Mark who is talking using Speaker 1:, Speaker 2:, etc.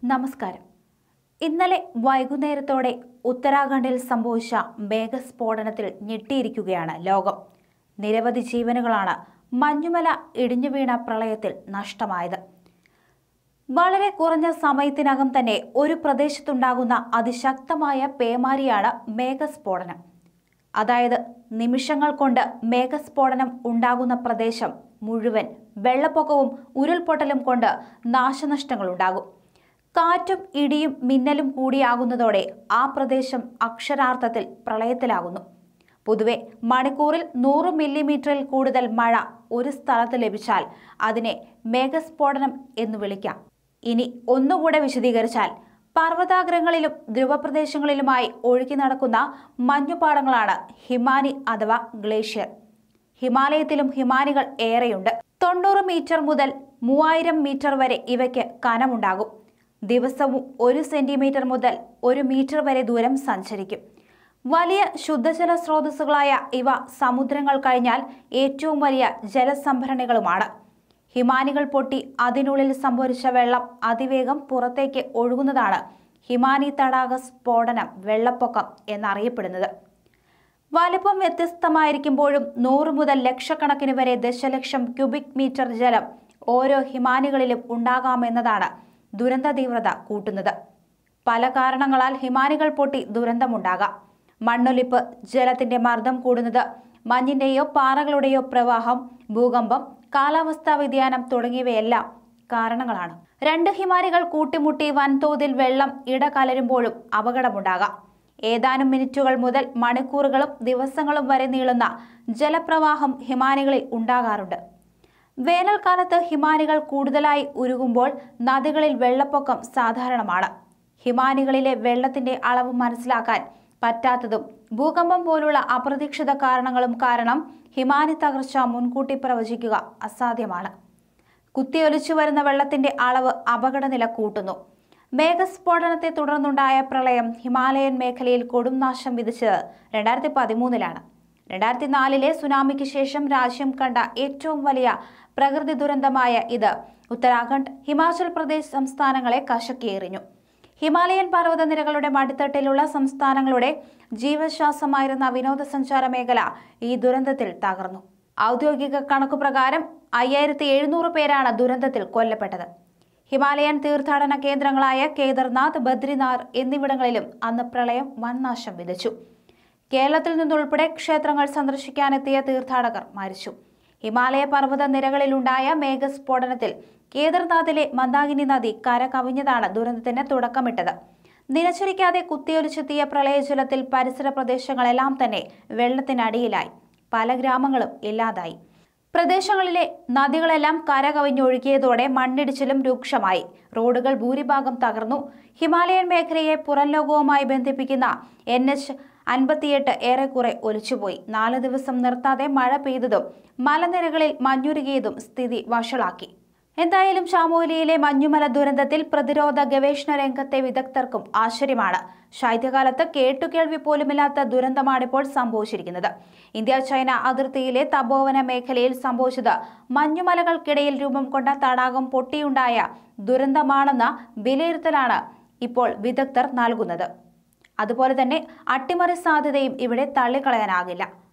Speaker 1: നമസ്കാരം ഇന്നലെ വൈകുന്നേരത്തോടെ ഉത്തരാഖണ്ഡിൽ സംഭവിച്ച മേഘസ്ഫോടനത്തിൽ ഞെട്ടിയിരിക്കുകയാണ് ലോകം നിരവധി ജീവനുകളാണ് മഞ്ഞുമല ഇടിഞ്ഞു വീണ പ്രളയത്തിൽ നഷ്ടമായത് വളരെ കുറഞ്ഞ സമയത്തിനകം തന്നെ ഒരു പ്രദേശത്തുണ്ടാകുന്ന അതിശക്തമായ പേമാരിയാണ് മേഘസ്ഫോടനം അതായത് നിമിഷങ്ങൾ കൊണ്ട് മേഘസ്ഫോടനം ഉണ്ടാകുന്ന പ്രദേശം മുഴുവൻ വെള്ളപ്പൊക്കവും ഉരുൾപൊട്ടലും കൊണ്ട് നാശനഷ്ടങ്ങളുണ്ടാകും കാറ്റും ഇടിയും മിന്നലും കൂടിയാകുന്നതോടെ ആ പ്രദേശം അക്ഷരാർത്ഥത്തിൽ പ്രളയത്തിലാകുന്നു പൊതുവെ മണിക്കൂറിൽ നൂറ് മില്ലിമീറ്ററിൽ കൂടുതൽ മഴ ഒരു സ്ഥലത്ത് ലഭിച്ചാൽ അതിനെ മേഘസ്ഫോടനം എന്ന് വിളിക്കാം ഇനി ഒന്നുകൂടെ വിശദീകരിച്ചാൽ പർവ്വതാഗ്രങ്ങളിലും ധ്രുവപ്രദേശങ്ങളിലുമായി ഒഴുകി നടക്കുന്ന മഞ്ഞുപാടങ്ങളാണ് ഹിമാനി അഥവാ ഗ്ലേഷ്യർ ഹിമാലയത്തിലും ഹിമാനികൾ ഏറെയുണ്ട് തൊണ്ണൂറ് മീറ്റർ മുതൽ മൂവായിരം മീറ്റർ വരെ ഇവയ്ക്ക് കനമുണ്ടാകും ദിവസവും ഒരു സെന്റിമീറ്റർ മുതൽ ഒരു മീറ്റർ വരെ ദൂരം സഞ്ചരിക്കും വലിയ ശുദ്ധജല സ്രോതസ്സുകളായ ഇവ സമുദ്രങ്ങൾ കഴിഞ്ഞാൽ ഏറ്റവും വലിയ ജലസംഭരണികളുമാണ് ഹിമാനികൾ പൊട്ടി അതിനുള്ളിൽ സംഭരിച്ച വെള്ളം അതിവേഗം പുറത്തേക്ക് ഒഴുകുന്നതാണ് ഹിമാനി തടാക സ്ഫോടനം വെള്ളപ്പൊക്കം എന്നറിയപ്പെടുന്നത് വലിപ്പം വ്യത്യസ്തമായിരിക്കുമ്പോഴും നൂറ് മുതൽ ലക്ഷക്കണക്കിന് വരെ ദശലക്ഷം ക്യൂബിക് മീറ്റർ ജലം ഓരോ ഹിമാനികളിലും ഉണ്ടാകാമെന്നതാണ് ദുരന്ത തീവ്രത കൂട്ടുന്നത് പല കാരണങ്ങളാൽ ഹിമാനികൾ പൊട്ടി ദുരന്തമുണ്ടാകാം മണ്ണൊലിപ്പ് ജലത്തിന്റെ മർദ്ദം കൂടുന്നത് മഞ്ഞിന്റെയോ പാറകളുടെയോ പ്രവാഹം ഭൂകമ്പം കാലാവസ്ഥാ വ്യതിയാനം തുടങ്ങിയവയെല്ലാം കാരണങ്ങളാണ് രണ്ട് ഹിമാനികൾ കൂട്ടിമുട്ടി വൻതോതിൽ വെള്ളം ഇടകലരുമ്പോഴും അപകടമുണ്ടാകാം ഏതാനും മിനിറ്റുകൾ മുതൽ മണിക്കൂറുകളും ദിവസങ്ങളും വരെ നീളുന്ന ജലപ്രവാഹം ഹിമാനികളിൽ ഉണ്ടാകാറുണ്ട് വേനൽക്കാലത്ത് ഹിമാനികൾ കൂടുതലായി ഉരുകുമ്പോൾ നദികളിൽ വെള്ളപ്പൊക്കം സാധാരണമാണ് ഹിമാനികളിലെ വെള്ളത്തിന്റെ അളവ് മനസ്സിലാക്കാൻ പറ്റാത്തതും ഭൂകമ്പം പോലുള്ള അപ്രതീക്ഷിത കാരണങ്ങളും കാരണം ഹിമാനി തകർച്ച മുൻകൂട്ടി പ്രവചിക്കുക അസാധ്യമാണ് കുത്തിയൊലിച്ചു വരുന്ന വെള്ളത്തിന്റെ അളവ് അപകടനില കൂട്ടുന്നു മേഘസ്ഫോടനത്തെ തുടർന്നുണ്ടായ പ്രളയം ഹിമാലയൻ മേഖലയിൽ കൊടും നാശം വിധിച്ചത് രണ്ടായിരത്തി പതിമൂന്നിലാണ് രണ്ടായിരത്തി നാലിലെ സുനാമിക്ക് ശേഷം രാജ്യം കണ്ട ഏറ്റവും വലിയ പ്രകൃതി ദുരന്തമായ ഇത് ഉത്തരാഖണ്ഡ് ഹിമാചൽ പ്രദേശ് സംസ്ഥാനങ്ങളെ കശക്കിയെറിഞ്ഞു ഹിമാലയൻ പർവ്വതനിരകളുടെ മടിത്തട്ടിലുള്ള സംസ്ഥാനങ്ങളുടെ ജീവശ്വാസമായിരുന്ന വിനോദസഞ്ചാര മേഖല ഈ ദുരന്തത്തിൽ തകർന്നു ഔദ്യോഗിക കണക്കുപ്രകാരം അയ്യായിരത്തി എഴുന്നൂറ് പേരാണ് ദുരന്തത്തിൽ കൊല്ലപ്പെട്ടത് ഹിമാലയൻ തീർത്ഥാടന കേന്ദ്രങ്ങളായ കേദർനാഥ് ബദ്രിനാഥ് എന്നിവിടങ്ങളിലും അന്ന് പ്രളയം വൻനാശം വിതച്ചു കേരളത്തിൽ നിന്നുൾപ്പെടെ ക്ഷേത്രങ്ങൾ സന്ദർശിക്കാനെത്തിയ തീർത്ഥാടകർ മരിച്ചു ഹിമാലയ പർവ്വത നിരകളിലുണ്ടായ മേഘസ്ഫോടനത്തിൽ കേദർനാഥിലെ മന്ദാകിനി നദി കര കവിഞ്ഞതാണ് ദുരന്തത്തിന് തുടക്കമിട്ടത് നിലച്ചിരിക്കാതെ കുത്തിയൊലിച്ചെത്തിയ പ്രളയജലത്തിൽ പരിസര പ്രദേശങ്ങളെല്ലാം തന്നെ വെള്ളത്തിനടിയിലായി പല ഗ്രാമങ്ങളും ഇല്ലാതായി പ്രദേശങ്ങളിലെ നദികളെല്ലാം കരകവിഞ്ഞൊഴുകിയതോടെ മണ്ണിടിച്ചിലും രൂക്ഷമായി റോഡുകൾ ഭൂരിഭാഗം തകർന്നു ഹിമാലയൻ മേഖലയെ പുറം ലോകവുമായി ബന്ധിപ്പിക്കുന്ന എൻ എച്ച് അൻപത്തിയെട്ട് ഏറെക്കുറെ ഒലിച്ചുപോയി നാല് ദിവസം നിർത്താതെ മഴ പെയ്തതും മലനിരകളിൽ മഞ്ഞുരുകിയതും സ്ഥിതി വഷളാക്കി എന്തായാലും ചാമോലിയിലെ മഞ്ഞുമല ദുരന്തത്തിൽ പ്രതിരോധ ഗവേഷണ രംഗത്തെ വിദഗ്ധർക്കും ആശ്ചര്യമാണ് ശൈത്യകാലത്ത് കേട്ടുകേൾവി പോലുമില്ലാത്ത ദുരന്തമാണിപ്പോൾ സംഭവിച്ചിരിക്കുന്നത് ഇന്ത്യ ചൈന അതിർത്തിയിലെ തപോവന മേഖലയിൽ സംഭവിച്ചത് മഞ്ഞുമലകൾക്കിടയിൽ രൂപം കൊണ്ട തടാകം പൊട്ടിയുണ്ടായ ദുരന്തമാണെന്ന വിലയിരുത്തലാണ് ഇപ്പോൾ വിദഗ്ധർ നൽകുന്നത് അതുപോലെ തന്നെ അട്ടിമറി സാധ്യതയും ഇവിടെ തള്ളിക്കളയാനാകില്ല